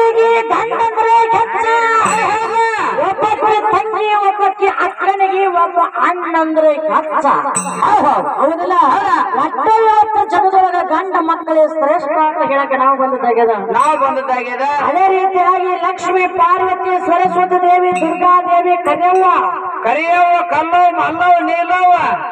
ಹೆಣ್ಣಿಗೆ ಗಂಡಂದ್ರೆ ಕೆಚ್ಚ ಒಬ್ಬಕ್ಕೆ ತಂಗಿ ಒಬ್ಬಕ್ಕೆ ಅಕ್ಕನಿಗೆ ಒಬ್ಬ ಅಣ್ಣಂದ್ರೆ ಕಚ್ಚ ಹೌದಿಲ್ಲ ಒಟ್ಟ ಇವತ್ತು ಜಗದೊಳಗ ಗಂಡ ಮಕ್ಕಳೇ ಶ್ರೇಷ್ಠ ಅಂತ ಹೇಳಕ್ಕೆ ನಾವು ಬಂದದ್ದಾಗ್ಯದ ನಾವು ಬಂದದ್ದಾಗ್ಯದ ಅದೇ ರೀತಿಯಾಗಿ ಲಕ್ಷ್ಮಿ ಪಾರ್ವತಿ ಸರಸ್ವತಿ ದೇವಿ ದುರ್ಗಾ ದೇವಿ ಕನ್ಯವ್ವ ಕರಿಯವ ಕಲ್ಲವ ಮಲ್ಲವ ನೀಲವ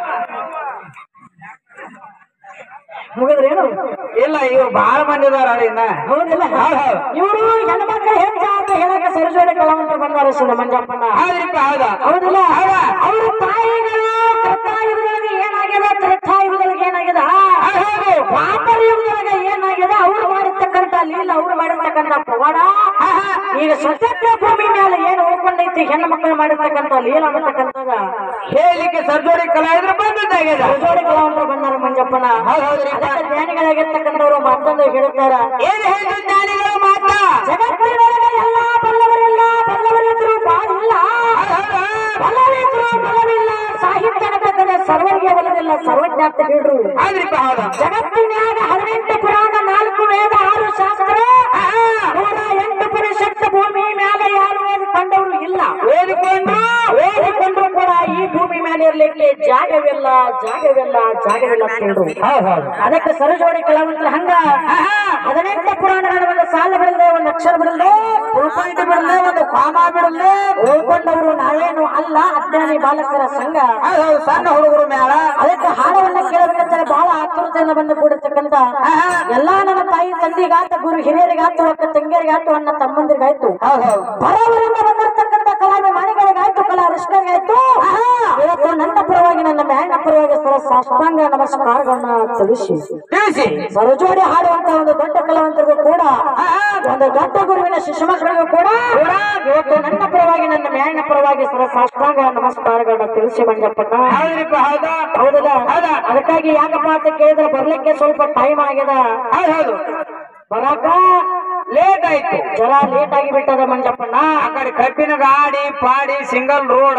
ಮುಗಿದ್ರೇನು ಇಲ್ಲ ಇವ್ರು ಬಹಳ ಮಂದಿ ಇದಾರ ಇನ್ನ ಹೌದಿಲ್ಲ ಇವರು ಹೆಣ್ಮಕ್ಳು ಹೆಚ್ಚ ಅಂತ ಹೇಳಕ್ಕೆ ಸರಸ್ವತಿ ಕಲಾವಂತರು ಬಂದಾರ ಶ್ರೀ ಮಂಜಪ್ಪಣ್ಣ ಹೌದ್ರಿಪ್ಪ ಹೌದಾ ಹೌದಿಲ್ಲ ಅವ್ರ ತಾಯಿಗಳು ಕೃತಾಯುಗದೊಳಗೆ ಏನಾಗ್ಯದ ತ್ರೇತಾಯುಗದೊಳಗೆ ಏನಾಗ್ಯದ ದ್ವಾಪರ ಯುಗದೊಳಗೆ ಏನಾಗ್ಯದ ಅವ್ರು ಮಾಡಿರ್ತಕ್ಕಂಥ ಲೀಲ ಅವ್ರು ಮಾಡಿರ್ತಕ್ಕಂಥ ಪವಾಡ ಈಗ ಸ್ವತಂತ್ರ ಭೂಮಿ ಮೇಲೆ ಏನು ಉಳ್ಕೊಂಡೈತಿ ಹೆಣ್ಣು ಮಕ್ಕಳು ಮಾಡಿರ್ತಕ್ಕಂಥ ಲೀಲ ಅನ್ನತಕ್ಕಂಥದ ಹೇಳಲಿಕ್ಕೆ ಸರ್ಜೋಡಿ ಕಲಾವಿದ್ರು ಬಂದದ್ದಾಗ್ಯದ ಜೋಡಿ ಕಲಾವಂತರು ಬಂದಾರ ಮಂಜಪ್ಪನ ಹೌದ್ ಹೌದ್ರಿಪ್ಪ ಅದಕ್ಕೆ ಜ್ಞಾನಿಗಳಾಗಿರ್ತಕ್ಕಂಥವ್ರು ಮತ್ತೊಂದು ಹೇಳುತ್ತಾರ ಏನ್ ಹೇಳಿದ್ರು ಜ್ಞಾನಿಗಳು ಮಾತ ಜಗತ್ತಿನೊಳಗೆ ಎಲ್ಲ ಬಲ್ಲವರಿಲ್ಲ ಬಲ್ಲವರಿದ್ರು ಬಾಳಿಲ್ಲ ಬಲವಿದ್ರು ಬಲವಿಲ್ಲ ಸಾಹಿತ್ಯ ಅನ್ನತಕ್ಕಂಥ ಸರ್ವರಿಗೆ ಬಲವಿಲ್ಲ ಸರ್ವಜ್ಞ ಅಂತ ಹೇಳ್ರು ಹೌದ್ರಿಪ್ಪ ಹೌದಾ ಜಗತ್ತಿನ್ಯಾಗ ಹದಿನೆಂಟು ಪುರಾಣ ನಾಲ್ಕು ವೇದ ಆರು ಶಾಸ್ತ್ರ ನೂರ ಎಂಟು ಪರಿಷತ್ತು ಭೂಮಿ ಮೇಲೆ ಯಾರು ಓದಿಕೊಂಡವರು ಇಲ್ಲ ಓದಿಕೊಂಡು ಓದಿಕೊಂಡ್ರು ಕೂಡ ಈ ಭೂಮಿ ಮೇಲೆ ಇರ್ಲಿಕ್ಕೆ ಜಾಗವಿಲ್ಲ ಜಾಗವಿಲ್ಲ ಜಾಗವಿಲ್ಲ ಅಂತ ಹೇಳ್ರು ಹೌದ್ ಹೌದು ಅದಕ್ಕೆ ಸರಜೋಡಿ ಕಲಾವಂತರ ಹಂಗ ಹದಿನೆಂಟು ಪುರಾಣಗಳ ಒಂದು ಸಾಲ ಬಿಡದೆ ಒಂದು ಅಕ್ಷರ ಬಿಡದೆ ಉಳ್ಪಾಯಿಂಟ್ ಬಿಡಲೆ ಒಂದು ಕಾಮ ಬಿಡಲೆ ಓದ್ಕೊಂಡವರು ನಾವೇನು ಅಲ್ಲ ಅಜ್ಞಾನಿ ಬಾಲಕರ ಸಂಘ ಹೌದ್ ಹೌದು ಸಣ್ಣ ಹುಡುಗರು ಮೇಳ ಅದಕ್ಕೆ ಹಾಡವನ್ನ ಕೇಳಬೇಕಂತಾರೆ ಬಹಳ ಆತುರತೆಯಿಂದ ಬಂದು ಕೂಡಿರ್ತಕ್ಕಂಥ ಎಲ್ಲಾ ನನ್ನ ತಾಯಿ ತಂದೆಗಾತ ಗುರು ಹಿರಿಯರಿಗಾತು ಅಕ್ಕ ತಂಗಿಯರಿಗಾತು ಅಣ್ಣ ತಮ್ಮಂದಿರಿಗಾಯ್ತು ಹೌದ್ ಹೌದು ಬರವರಿಂದ ಬಂದಿರತಕ್ಕಂಥ ಕಲಾವಿ ಮಣಿಗಳಿಗಾಯ್ತು ಕಲಾ ರಿಷ್ಕರಿಗಾಯ್ತು ಇವತ್ತು ನನ್ನ ಪರವಾಗಿ ನನ್ನ ಮ್ಯಾನ ಪರವಾಗಿ ಸರ ಸಾಷ್ಟಾಂಗ ನಮಸ್ಕಾರಗಳನ್ನ ತಿಳಿಸಿ ತಿಳಿಸಿ ಸರಜೋಡಿ ಹಾಡುವಂತ ಒಂದು ದೊಡ್ಡ ಕಲಾವಂತರಿಗೂ ಕೂಡ ಒಂದು ದೊಡ್ಡ ಗುರುವಿನ ಶಿಷ್ಯ ಮಕ್ಕಳಿಗೂ ಕೂಡ ಇವತ್ತು ನನ್ನ ಪರವಾಗಿ ನನ್ನ ಮ್ಯಾನ ಪರವಾಗಿ ಸರ ಸಾಷ್ಟಾಂಗ ನಮಸ್ಕಾರಗಳನ್ನ ತಿಳಿಸಿ ಮಂಜಪ್ಪಣ್ಣ ಹೌದ್ರಿಪ್ಪ ಹೌದಾ ಹೌದಲ್ಲ ಹೌದಾ? ಅದಕ್ಕಾಗಿ ಯಾಕಪ್ಪ ಅಂತ ಕೇಳಿದ್ರೆ ಬರ್ಲಿಕ್ಕೆ ಸ್ವಲ್ಪ ಟೈಮ್ ಆಗ್ಯದ ಹೌದ್ ಹೌದು ಬರಾಕ ಲೇಟ್ ಆಯ್ತು ಜರ ಲೇಟ್ ಆಗಿ ಬಿಟ್ಟದ ಮಂಜಪ್ಪಣ್ಣ ಆ ಕಡೆ ಕಬ್ಬಿನ ಗಾಡಿ ಪಾಡಿ ಸಿಂಗಲ್ ರೋಡ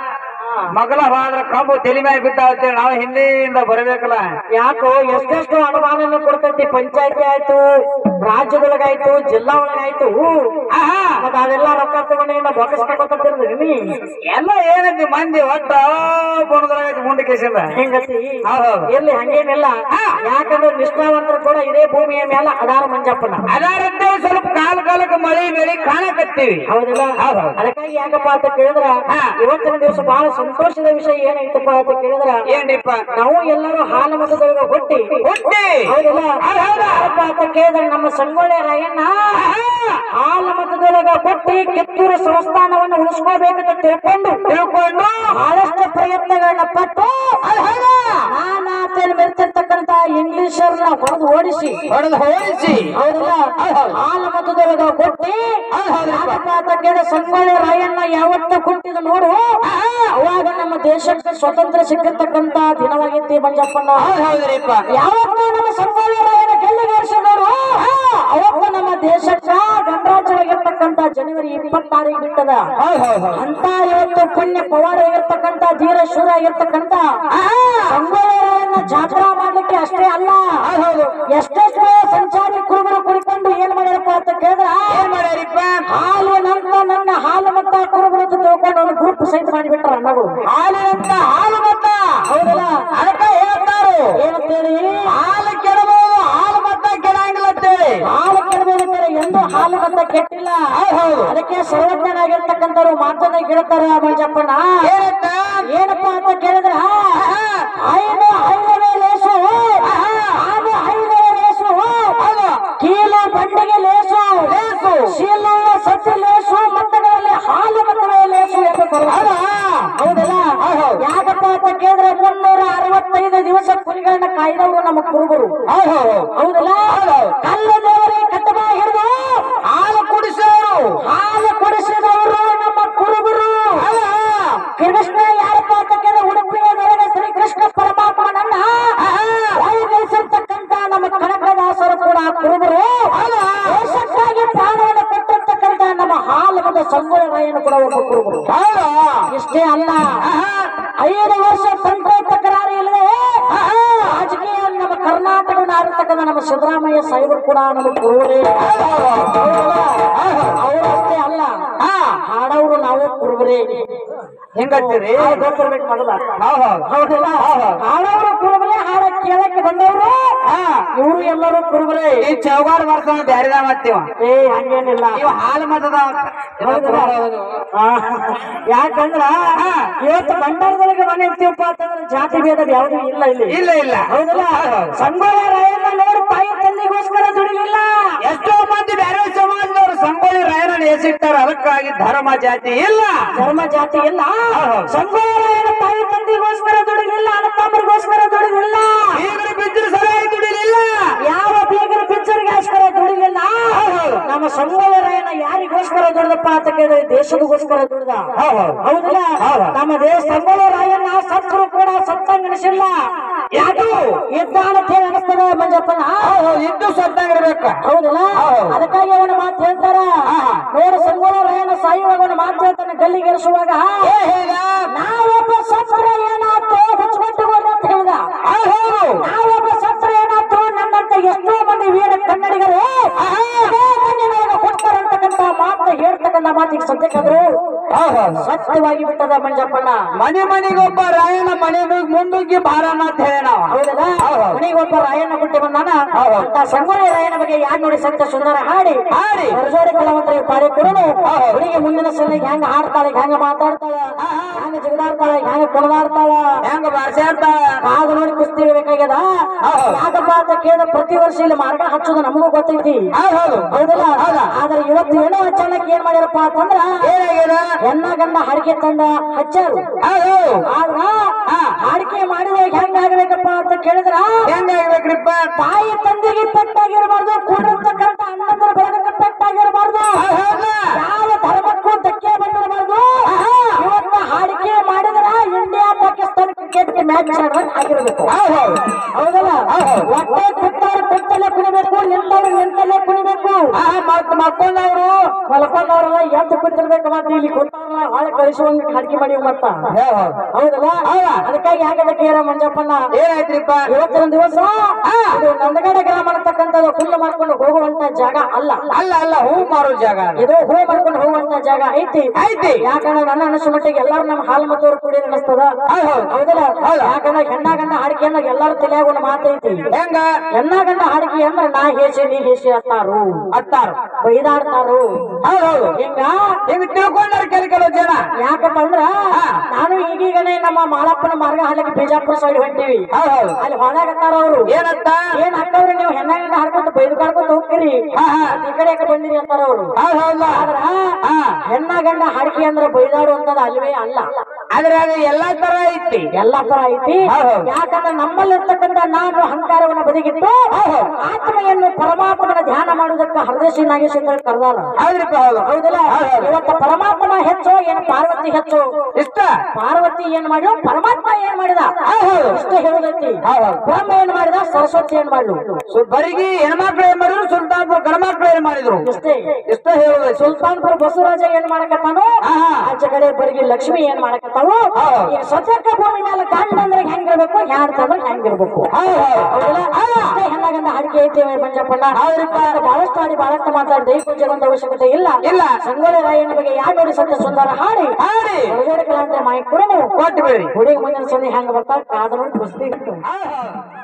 ಮಗಲ ಹೋದ್ರ ಕಬ್ಬು ತಲೆ ಮ್ಯಾಗ ಬಿದ್ದಾವತ್ತೇಳಿ ನಾವು ಹಿಂದಿಯಿಂದ ಬರಬೇಕಲ್ಲ ಯಾಕೋ ಎಷ್ಟೆಷ್ಟು ಅನುದಾನ ಕೊಡ್ತೈತಿ ಪಂಚಾಯತಿ ಆಯ್ತು ರಾಜ್ಯದೊಳಗಾಯ್ತು ಜಿಲ್ಲಾ ಒಳಗಾಯ್ತು ಆಹಾ ಮತ್ತ ಅದೆಲ್ಲ ರೊಕ್ಕ ತಗೊಂಡಿಂದ ಬೊಕ್ಕಸ್ಕೊತಿರ್ದ್ರಿ ಎಲ್ಲ ಏನೈತಿ ಮಂದಿ ಒಟ್ಟ ಬಣದ್ರಾಗೈತಿ ಮುಂದೆ ಕೇಸಿಂದ ಹೆಂಗತಿ ಹೌದೌದು ಎಲ್ಲಿ ಹಂಗೇನಿಲ್ಲ ಯಾಕಂದ್ರೆ ನಿಷ್ಠಾವಂತರು ಕೂಡ ಇದೇ ಭೂಮಿಯ ಮೇಲೆ ಅದಾರ ಮಂಜಪ್ಪನ ಅದಾರಂತೆ ಸ್ವಲ್ಪ ಕಾಲ ಕಾಲಕ್ಕೆ ಮಳಿ ಬೆಳಿ ಕಾಣಕತ್ತೀವಿ ಹೌದಿಲ್ಲ ಹೌದೌದು. ಅದಕ್ಕಾಗಿ ಯಾಕಪ್ಪ ಅಂತ ಕೇಳಿದ್ರ ಹಾ. ಇವತ್ತಿನ ದಿವಸ ಬಹಳ ಸಂತೋಷದ ವಿಷಯ ಏನೈತಪ್ಪ ಅಂತ ಕೇಳಿದ್ರ ಏನ್ರಿಪ್ಪ ನಾವು ಎಲ್ಲರೂ ಹಾಲು ಮತದೊಳಗ ಹುಟ್ಟಿ ಹುಟ್ಟಿ ಹೌದಿಲ್ಲ ಹೌದ್ ಹೌದು. ಯಾಕಪ್ಪ ಅಂತ ಕೇಳಿದ್ರೆ ನಮ್ಮ ಸಂಗೊಳ್ಳಿ ರಾಯಣ್ಣ ಹಾಲು ಮತದೊಳಗ ಹುಟ್ಟಿ ಕಿತ್ತೂರು ಸಂಸ್ಥಾನವನ್ನು ಉಳಿಸ್ಕೋಬೇಕಂತ ತಿಳ್ಕೊಂಡು ತಿಳ್ಕೊಂಡು ಬಹಳಷ್ಟು ಪ್ರಯತ್ನಗಳನ್ನ ಪಟ್ಟು ನಾನಾತೇನು ಬೆರ್ತಿರ್ತಕ್ಕಂತ ಇಂಗ್ಲಿಷರ್ನ ಹೊಡೆದು ಓಡಿಸಿ ಹೊಡೆದು ಹೋಲಿಸಿ ಹೌದಲ್ಲ ಹಾಲು ಮತದೊಳಗ ಕೊಟ್ಟಿ ಯಾಕಪ್ಪ ಅಂತ ಕೇಳಿ ಸಂಗೊಳ್ಳಿ ರಾಯಣ್ಣ ಯಾವತ್ತ ಕೊಟ್ಟಿದ ನೋಡು ಅವಾಗ ನಮ್ಮ ದೇಶಕ್ಕೆ ಸ್ವತಂತ್ರ ಸಿಕ್ಕಿರ್ತಕ್ಕಂತ ದಿನವಾಗಿತ್ತು ಮಂಜಪ್ಪಣ್ಣ ಹೌದ್ ಹೌದ್ರಿಪ್ಪ ಯಾವತ್ತು ನಮ್ಮ ಸಂಗೊಳ್ಳಿ ರಾಯಣ್ಣ ಗೆಲ್ಲಿಗೇರಿಸಿದವರು ಅವತ್ತು ನಮ್ಮ ದೇಶಕ್ಕ ಗಣರಾಜ್ಯವಾಗಿರ್ತಕ್ಕಂತ ಜನವರಿ ಇಪ್ಪತ್ತಾರಿಗೆ ಬಿಟ್ಟದ ಹೌದ್ ಹೌದ್ ಹೌದ್ ಅಂತ ಇವತ್ತು ಪುಣ್ಯ ಪವಾಡ ಆಗಿರ್ತಕ್ಕಂತ ಧೀರ ಶೂರ ಆಗಿರ್ತಕ್ಕಂತ ಸಂಗೊಳ್ಳಿಯನ್ನ ಜಾತ್ರಾ ಮಾಡ್ಲಿಕ್ಕೆ ಅಷ್ಟೇ ಅಲ್ಲ ಎಷ್ಟೆಷ್ಟೋ ಸಂಚಾರಿ ಕುರುಬರು ಕುಡಿಕೊಂಡು ಏನ್ ಮಾಡ್ಯಾರಪ್ಪ ಅಂತ ಕೇಳಿದ್ರ ಏನ್ ಮಾಡ್ಯಾರಿಪ್ಪ ಹಾಲು ನಂತ ನನ್ನ ಹಾಲು ಮತ್ತ ಕುರುಬರು ಅಂತ ತಿಳ್ಕೊಂಡು ಒಂದು ಗ್ರೂಪ್ ಸಹಿತ ಮಾಡಿಬಿಟ್ಟಾರ ಅಣ್ಣಗಳು ಹಾಲಿನಂತ ಹಾಲು ಮತ್ತ ಹೌದಲ್ಲ ಅದಕ್ಕ ಹೇಳ್ತಾರು ಏನಂತೇಳಿ ಹಾಲು ಕೆಡಬಹುದು ಹಾಲು ಮತ್ತ ಕೆಡಂಗಿಲ್ಲ ಅಂತೇಳಿ ಹಾಲು ಕೆಡಬೇಕಂತಾರೆ ಎಂದು ಹಾಲು ಮತ್ತ ಕೆಟ್ಟಿಲ್ಲ ಹೌದು ಅದಕ್ಕೆ ಸರ್ವಜ್ಞನಾಗಿರ್ತಕ್ಕಂಥವ್ರು ಮಾತನ್ನ ಕೇಳ್ತಾರ ಮಂಜಪ್ಪಣ್ಣ ಏನಂತ ಏನಪ್ಪಾ ಅಂತ ಕೇಳಿದ್ರ ಐದು ಐದನೇ ಲೇಸು ಆರು ಐದನೇ ಲೇಸು ಕೀಲು ಬಂಡೆಗೆ ಲೇಸು ಲೇಸು ಶೀಲು ಸತ್ಯ ಲೇಸು ಮತ್ತಗಳಲ್ಲಿ ಹಾಲು ಮತ್ತಗಳ ಲೇಸು ಎಂದು ಬರುವಾಗ ಹೌದಲ್ಲ ಯಾಕಪ್ಪ ಅಂತ ಕೇಳಿದ್ರೆ ಮುನ್ನೂರ ಅರವತ್ತೈದು ದಿವಸ ಕುರಿಗಳನ್ನ ಕಾಯ್ದವರು ನಮ್ಮ ಕುರುಬರು ಹೌದಲ್ಲ ಕಲ್ಲು ದೇವರಿಗೆ ಕಟ್ಟಡ ಹಿಡಿದು ಹಾಲು ಕುಡಿಸೋರು ಹಾಲು ಕುಡಿಸಿದವರು ನಮ್ಮ ಕುರುಬರು ಕೃಷ್ಣ ಯಾರಪ್ಪ ಅಂತ ಕೇಳಿದ್ರೆ ಉಡುಪಿಯ ನೆರೆದ ಶ್ರೀ ಕೃಷ್ಣ ಪರಮಾತ್ಮನನ್ನ ವೈಭವಿಸಿರ್ತಕ್ಕಂತ ನಮ್ಮ ಕನಕದಾಸರು ಕೂಡ ಕುರುಬರು ದೇಶಕ್ಕಾಗಿ ಪ್ರಾಣವನ್ನು ಕೊಟ್ಟಿರ್ತಕ್ಕಂತ ನಮ್ಮ ಹಾಲು ಮತ್ತು ಸಂಗೊಳ್ಳಿ ರಾಯನು ಕೂಡ ಒಬ್ಬ ಕುರುಬರು ಇಷ್ಟೇ ಅಲ್ಲ ಐದು ವರ್ಷ ತಂತ್ರ ತಕರಾರು ಇಲ್ಲದೆ ರಾಜಕೀಯ ನಮ್ಮ ಕರ್ನಾಟಕವನ್ನು ಆಗಿರ್ತಕ್ಕಂಥ ನಮ್ಮ ಸಿದ್ದರಾಮಯ್ಯ ಸಾಹೇಬರು ಕೂಡ ನಮ್ಮ ಕುರುವರೇ ಅವರು ಅಷ್ಟೇ ಅಲ್ಲ ಹಾ ಹಾಡವರು ನಾವು ಕುರುಬರೇ ಹೆಂಗಂತೀರಿ ಗೊತ್ತಿರ್ಬೇಕು ಮೊದಲ ಹೌದ್ ಹೌದ್. ಹೌದಿಲ್ಲ ಹಾಡವರು ಕುರುಬರೇ ಹಾಡ ಕೇಳಕ್ಕೆ ಬಂದವರು ಹಾ ಇವರು ಎಲ್ಲರೂ ಕುರುಬರೇ ಈ ಚೌಗಾಡ್ ಬರ್ತಾವ ಬ್ಯಾರಿದ ಮತ್ತೀವ ಏ ಹಂಗೇನಿಲ್ಲ ಇವ ಹಾಲು ಮತದ ಹೌದಲ್ಲ? ಆ, ಯಾಕಂದ್ರ ಇವತ್ತು ಭಂಡಾರದೊಳಗೆ ಮನೆ ಇರ್ತೀವಪ್ಪ ಅಂತಂದ್ರೆ ಜಾತಿ ಭೇದ ಯಾವುದು ಇಲ್ಲ ಇಲ್ಲಿ ಇಲ್ಲ ಇಲ್ಲ ಹೌದಲ್ಲ ಸಂಗೊಳ್ಳಿ ರಾಯಣ್ಣ ನೋಡಿ ತಾಯಿ ತಂದೆಗೋಸ್ಕರ ದುಡಿಲಿಲ್ಲ ಎಷ್ಟೋ ಮಂದಿ ಬೇರೆ ಸಮಾಜದವರು ಸಂಗೊಳ್ಳಿ ರಾಯಣ್ಣ ಹೆಸಿಟ್ಟಾರ ಅದಕ್ಕಾಗಿ ಧರ್ಮ ಜಾತಿ ಇಲ್ಲ ಧರ್ಮ ಜಾತಿ ಇಲ್ಲ ಹೌದು. ಸಂಗೊಳ್ಳಿ ರಾಯಣ್ಣ ತಾಯಿ ತಂದೆಗೋಸ್ಕರ ದುಡಿಲಿಲ್ಲ ಅಣ್ಣ ತಮ್ಮರಿಗೋಸ್ಕರ ದುಡಿಲಿಲ್ಲ ಈಗಲೂ ಬಿದ್ದರು ಸರಿಯಾಗಿ ದುಡಿಲಿಲ್ಲ ಯಾವ ಬೀಗರ ಪಿಕ್ಚರ್ಗೋಸ್ಕರ ದುಡಿಲಿಲ್ಲ ನಮ್ಮ ಸಂಗೊಳ್ಳಿ ರಾಯಣ್ಣ ಯಾರಿಗೋಸ್ಕರ ದುಡಿದಪ್ಪ ಅಂತ ಕೇಳಿದ್ರೆ ದೇಶದಗೋಸ್ಕರ ದುಡಿದ ಹೌದಿಲ್ಲ ಹೌದು. ನಮ್ಮ ದೇಶ ಸಂಗೊಳ್ಳಿ ರಾಯಣ್ಣ ಸತ್ರು ಕೂಡ ಸತ್ತಂಗನಿಸಿಲ್ಲ ಯಾಕೆ ಇದ್ದಾನ ಅಂತ ಹೇಳಿ ಅನಿಸ್ತದ ಮಂಜಪ್ಪನ ಇದ್ದು ಸತ್ತಾಗಿರ್ಬೇಕ ಹೌದಲ್ಲ ಹೌದು. ಅದಕ್ಕಾಗಿ ಅವನ ಮಾತು ಹೇಳ್ತಾರ ನೋಡು ಸಂಗೊಳ್ಳಿ ರಾಯಣ್ಣ ಸಾಯುವಾಗ ಅವನ ಮಾತು ಹೇಳ್ತಾನೆ ಗಲ್ಲಿಗೇರಿಸುವಾಗ ನಾವೊಬ್ಬ ಸತ್ರ ಏನಾಯ್ತು ಹುಚ್ಚುಗಟ್ಟಿಕೊಂಡು ಅಂತ ಹೇಳಿದ ನಾವೊಬ್ಬ ಸತ್ರ ಏನಾಯ್ತು ನನ್ನಂತ ಎಷ್ಟೋ ಮಂದಿ ವೀರ ಕನ್ನಡಿಗರು ಅದೇ ಮಂದಿ ನನಗೆ ಕೊಡ್ತಾರಂತಕ್ಕಂತ ಮಾತು ಹೇಳ್ತಕ್ಕಂತ ಮಾತಿಗೆ ಸದ್ಯಕ್ಕಾದ್ರು ಸತ್ಯವಾಗಿ ಬಿಟ್ಟದ ಮಂಜಪ್ಪಣ್ಣ ಮನೆ ಮನೆಗೊಬ್ಬ ರಾಯಣ್ಣ ಮನೆ ಮುಂದುಗ್ಗಿ ಬಾರಣ್ಣ ಅಂತ ಹೇಳಿ ನಾವ ಹೌದಲ್ಲ ಹೌದು. ಮನೆಗೊಬ್ಬ ರಾಯಣ್ಣ ಬಿಟ್ಟು ಬಂದಾನ ಹೌದು. ಅಂತ ಸಂಗೊಳ್ಳಿ ರಾಯಣ್ಣ ಬಗ್ಗೆ ಯಾರು ನೋಡಿ ಸತ್ಯ ಸುಂದರ ಹಾಡಿ ಹಾಡಿ. ಸರ್ಜೋರಿ ಕಲಾವಂತರಿಗೆ ಪಾಡಿ ಕೊಡೋನು ಹುಡುಗಿ ಮುಂದಿನ ಸಲಿಗೆ ಹೆಂಗ ಹಾಡ್ತಾಳೆ ಹೆಂಗ ಮಾತಾಡ್ತಾಳ ಹೆಂಗ ಜಿಗದಾಡ್ತಾಳ ಹೆಂಗ ಕುಣದಾಡ್ತಾಳ ಹೆಂಗ ಬಾರ್ಸ್ಯಾಡ್ತಾಳ ಆಗ ನೋಡಿ ಕುಸ್ತಿ ಬೇಕಾಗ್ಯದ ಹೌದು. ಯಾಕಪ್ಪ ಅಂತ ಕೇಳಿದ ಪ್ರತಿ ವರ್ಷ ಇಲ್ಲಿ ಮಾರ್ಗ ಹಚ್ಚೋದು ನಮಗೂ ಗೊತ್ತೈತಿ ಹೌದು ಹೌದಲ್ಲ ಹೌದಾ? ಆದ್ರೆ ಇವತ್ತು ಏನೋ ಅಚಾನಕ್ ಏನ್ ಮಾಡ್ಯಾರಪ್ಪ ಅಂತಂದ್ರ ಏನಾಗ್ಯದ ಹೆಣ್ಣ ಗಂಡ ಹಾಡಿಕೆ ತಂಡ ಹಚ್ಚಾರು ಹೌದು ಆದ್ರ ಹಾಡಿಕೆ ಮಾಡಿದಾಗ ಹೆಂಗ ಆಗ್ಬೇಕಪ್ಪ ಅಂತ ಕೇಳಿದ್ರ ಹೆಂಗಾಗ್ಬೇಕ್ರಿಪ್ಪ ತಾಯಿ ತಂದೆಗೆ ಪೆಟ್ಟಾಗಿರಬಾರ್ದು ಕೂಡಿರ್ತಕ್ಕಂಥ ಅಣ್ಣಂದರ ಬೆಳಗಕ್ಕೆ ಪೆಟ್ಟಾಗಿರಬಾರ್ದು ಹೌದಾ? ಯಾವ ಧರ್ಮಕ್ಕೂ ಧಕ್ಕೆ ಬಂದಿರಬಾರ್ದು ಇವತ್ತ ಹಾಡಿಕೆ ಮಾಡಿದ್ರ ಇಂಡಿಯಾ ಪಾಕಿಸ್ತಾನ ಕ್ರಿಕೆಟ್ ಮ್ಯಾಚ್ ಆಗಿರಬೇಕು ಹೌದು ಹೌದಲ್ಲ ಒಟ್ಟೆ ಕುತ್ತವ್ರು ಕುತ್ತಲ್ಲೇ ಕುಣಿಬೇಕು ನಿಂತವ್ರು ನಿಂತಲ್ಲೇ ಕುಣಿಬೇಕು ಮತ್ ಮಕ್ಕೊಂಡವ್ರು ಮಲ್ಕೊಂಡವ್ರೆಲ್ಲ ಎದ್ದು ಕುಂತಿರ್ಬೇಕು ಮತ್ತೆ ಇಲ್ಲಿ ಕುಂತವ್ರಲ್ಲ ಹಾಳೆ ಕಳಿಸುವಂಗ ಹಾಡಿಕೆ ಮಾಡಿ ಮತ್ತ ಹೌದಲ್ಲ ಅದಕ್ಕಾಗಿ ಆಗದಕ್ಕೆ ಏನ ಮಂಜಪ್ಪಣ್ಣ ಏನಾಯ್ತ್ರಿಪ್ಪ ಇವತ್ತಿನ ದಿವಸ ಇದು ನಂದಗಡ ಗ್ರಾಮ ಅಂತಕ್ಕಂಥದ್ದು ಹುಲ್ಲು ಮಾಡ್ಕೊಂಡು ಹೋಗುವಂತ ಜಾಗ ಅಲ್ಲ ಅಲ್ಲ ಅಲ್ಲ ಹೂ ಮಾರೋ ಜಾಗ ಅದು. ಇದು ಹೂ ಮಾಡ್ಕೊಂಡು ಹೋಗುವಂತ ಜಾಗ ಐತಿ ಐತಿ ಯಾಕಂದ್ರೆ ನನ್ನ ಅನಿಸೋ ಮಟ್ಟಿಗೆ ಎಲ್ಲಾರು ನಮ್ಮ ಹಾಲು ಮತ್ತವ್ರು ಕೂಡಿ ಅನಿಸ್ತದ ಹೌದಲ್ಲ ಯಾಕಂದ್ರೆ ಹೆಣ್ಣ ಗಂಡ ಹಾಡಿಕೆ ಅಂದ್ರೆ ಎಲ್ಲಾರು ತಲೆಯಾಗ ಒಂದು ಮಾತೈತಿ ಹೆಂಗ ಹೆಣ್ಣ ಗಂಡ ಹಾಡಿಕೆ ಅಂದ್ರೆ ನಾ ಹೇಸಿ ನೀ ಹೇಸಿ ಅತ್ತಾರು ಹತ್ತಾರು ಬೈದಾಡ್ತಾರು ಹೌದೌದು ಹಿಂಗ ಹಿಂಗ್ ತಿಳ್ಕೊಂಡಾರ ಕೆಲ ಕೆಲವು ಜನ ಯಾಕಪ್ಪ ಅಂದ್ರ ನಾನು ಈಗೀಗನೇ ನಮ್ಮ ಮಾಲಪ್ಪನ ಮಾರ್ಗ ಹಾಲಕ್ಕೆ ಬಿಜಾಪುರ ಸೈಡ್ ಹೊಂಟೀವಿ ಹೌದೌದು ಅಲ್ಲಿ ಹೊಲಾಗತ್ತಾರ ಅವರು ಏನಂತ ಏನ್ ಹಾಕವ್ರಿ ನೀವು ಹೆಣ್ಣ ಗಂಡ ಹಾಡ್ಕೊಂಡು ಬೈದು ಕಾಡ್ಕೊಂಡು ಹೋಗ್ತೀರಿ ಹಾ ಹಾ ಈ ಕಡೆ ಯಾಕೆ ಬಂದಿರಿ ಅಂತಾರ ಅವರು ಹೌದ್ ಹೌದಾ ಆದ್ರ ಹಾ ಹೆಣ್ಣ ಗಂಡ ಹಾಡಿಕೆ ಅಂದ್ರೆ ಬೈದಾಡು ಅಂತದ ಅಲ್ವೇ ಅಲ್ಲ ಆದ್ರೆ ಅದು ಎಲ್ಲಾ ತರ ಐತಿ ಎಲ್ಲಾ ತರ ಐತಿ ಹೌದು. ಯಾಕಂದ್ರೆ ನಮ್ಮಲ್ಲಿರ್ತಕ್ಕಂಥ ನಾನು ಅಹಂಕಾರವನ್ನ ಬದಿಗಿಟ್ಟು ಆತ್ಮೆಯನ್ನು ಪರಮಾತ್ಮನ ಧ್ಯಾನ ಮಾಡುವುದಕ್ಕೆ ಹರದೇಶಿ ನಾಗೇಶ್ವರ ಕರೆದಾರ ಹೌದ್ರಿಪ್ಪ ಹೌದು ಹೌದಲ್ಲ ಇವತ್ತು ಪರಮಾತ್ಮ ಹೆಚ್ಚು ಏನ್ ಪಾರ್ವತಿ ಹೆಚ್ಚು ಇಷ್ಟ ಪಾರ್ವತಿ ಏನ್ ಮಾಡಿದ ಪರಮಾತ್ಮ ಏನ್ ಮಾಡಿದ ಹೌದು. ಇಷ್ಟೇ ಹೇಳುದೈತಿ ಹೌದು. ಬ್ರಹ್ಮ ಏನ್ ಮಾಡಿದ ಸರಸ್ವತಿ ಏನ್ ಮಾಡ್ಲು ಸು- ಬರಿಗಿ ಹೆಣ್ಮಕ್ಳು ಏನ್ ಮಾಡಿದ್ರು ಸುಲ್ತಾನ್ಪುರ ಗಣಮಕ್ಳು ಏನ್ ಮಾಡಿದ್ರು ಇಷ್ಟೇ ಇಷ್ಟ ಹೇಳುದು ಸುಲ್ತಾನ್ಪುರ ಬಸವರಾಜ ಏನ್ ಮಾಡಕತ್ತಾನೋ ಆಹಾ. ಆಚೆ ಕಡೆ ಬರಿಗೆ ಲಕ್ಷ್ಮಿ ಏನ್ ಮಾಡಕತ್ತಾವು ಹೌದು. ಈಗ ಸತ್ಯಕ್ಕ ಭೂಮಿ ಮೇಲೆ ಗಂಡ ಅಂದ್ರೆ ಹೆಂಗಿರ್ಬೇಕು ಯಾರ್ತಂದ್ರೆ ಹೆಂಗಿರ್ಬೇಕು ಹೌದಲ್ಲ? ಅಷ್ಟೇ ಹೆಣ್ಣಾಗಂಡ ಹಾಡಿಕೆ ಐತಿ ಮಂಜಪ್ಪಣ್ಣ ಬಹಳಷ್ಟು ಹಾಡಿ ಬಹಳಷ್ಟು ಮಾತಾಡಿದೆ ಈ ಪೂಜೆಗೊಂದು ಅವಶ್ಯಕತೆ ಇಲ್ಲ ಇಲ್ಲ. ಸಂಗೊಳ್ಳಿ ರಾಯನ ಬಗ್ಗೆ ಯಾರು ನೋಡಿ ಸತ್ಯ ಸುಂದರ ಹಾಡಿ ಹಾಡಿ ಹೊರಗಡೆ ಕಲಾಂತರ ಮಾಹಿತಿ ಕೊಡೋದು ಕೊಟ್ಟು ಬಿಡ್ರಿ ಹುಡುಗಿ ಮುಂದಿನ ಸಂಧಿ ಹೆಂಗ ಬರ್ತಾರೆ ಕಾದ ನೋಡಿ ಕುಸ್ತಿ ಹೌದ್ ಹೌದ್.